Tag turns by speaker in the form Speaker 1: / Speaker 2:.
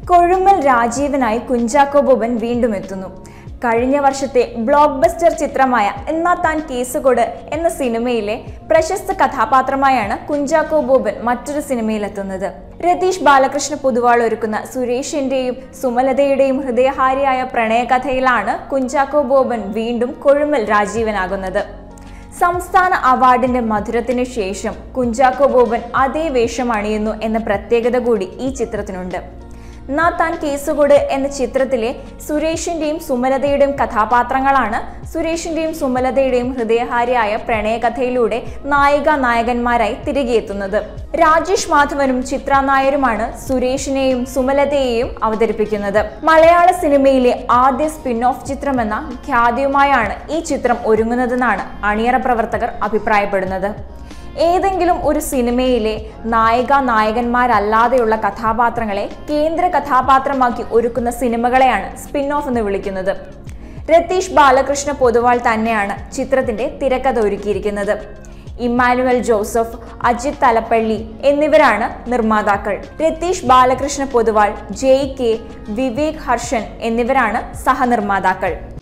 Speaker 1: കൊഴുമ്മൽ രാജീവനായി കുഞ്ചാക്കോ ബോബൻ വീണ്ടും എത്തുന്നു കഴിഞ്ഞ വർഷത്തെ ബ്ലോക്ക് ബസ്റ്റർ ചിത്രമായ എന്നാ താൻ കേസുകൊട് എന്ന സിനിമയിലെ പ്രശസ്ത കഥാപാത്രമായാണ് കുഞ്ചാക്കോ ബോബൻ മറ്റൊരു സിനിമയിലെത്തുന്നത് രതീഷ് ബാലകൃഷ്ണ പൊതുവാൾ ഒരുക്കുന്ന സുരേഷിന്റെയും സുമലതയുടെയും ഹൃദയഹാരിയായ പ്രണയകഥയിലാണ് കുഞ്ചാക്കോ ബോബൻ വീണ്ടും കൊഴുമ്മൽ രാജീവനാകുന്നത് സംസ്ഥാന അവാർഡിന്റെ മധുരത്തിനു ശേഷം കുഞ്ചാക്കോ ബോബൻ അതേ വേഷം അണിയുന്നു എന്ന പ്രത്യേകത കൂടി ഈ ചിത്രത്തിനുണ്ട് നാ താൻ കേസുകൊട് എന്ന ചിത്രത്തിലെ സുരേഷിന്റെയും സുമലതയുടെയും കഥാപാത്രങ്ങളാണ് സുരേഷിന്റെയും സുമലതയുടെയും ഹൃദയഹാരിയായ പ്രണയകഥയിലൂടെ നായിക നായകന്മാരായി തിരികെ എത്തുന്നത് രാജേഷ് മാധവനും ചിത്ര നായരുമാണ് സുരേഷിനെയും സുമലതയെയും അവതരിപ്പിക്കുന്നത് മലയാള സിനിമയിലെ ആദ്യ സ്പിൻ ഓഫ് ചിത്രമെന്ന ഖ്യാതിയുമായാണ് ഈ ചിത്രം ഒരുങ്ങുന്നതെന്നാണ് അണിയറ പ്രവർത്തകർ അഭിപ്രായപ്പെടുന്നത് ഏതെങ്കിലും ഒരു സിനിമയിലെ നായിക നായകന്മാരല്ലാതെയുള്ള കഥാപാത്രങ്ങളെ കേന്ദ്ര കഥാപാത്രമാക്കി ഒരുക്കുന്ന സിനിമകളെയാണ് സ്പിൻ ഓഫ് എന്ന് വിളിക്കുന്നത് രതീഷ് ബാലകൃഷ്ണ പൊതുവാൾ തന്നെയാണ് ചിത്രത്തിന്റെ തിരക്കഥ ഒരുക്കിയിരിക്കുന്നത് ഇമ്മാനുവൽ ജോസഫ് അജിത് തലപ്പള്ളി എന്നിവരാണ് നിർമ്മാതാക്കൾ രതീഷ് ബാലകൃഷ്ണ പൊതുവാൾ ജെയ് കെ വിവേക് ഹർഷൻ എന്നിവരാണ് സഹനിർമ്മാതാക്കൾ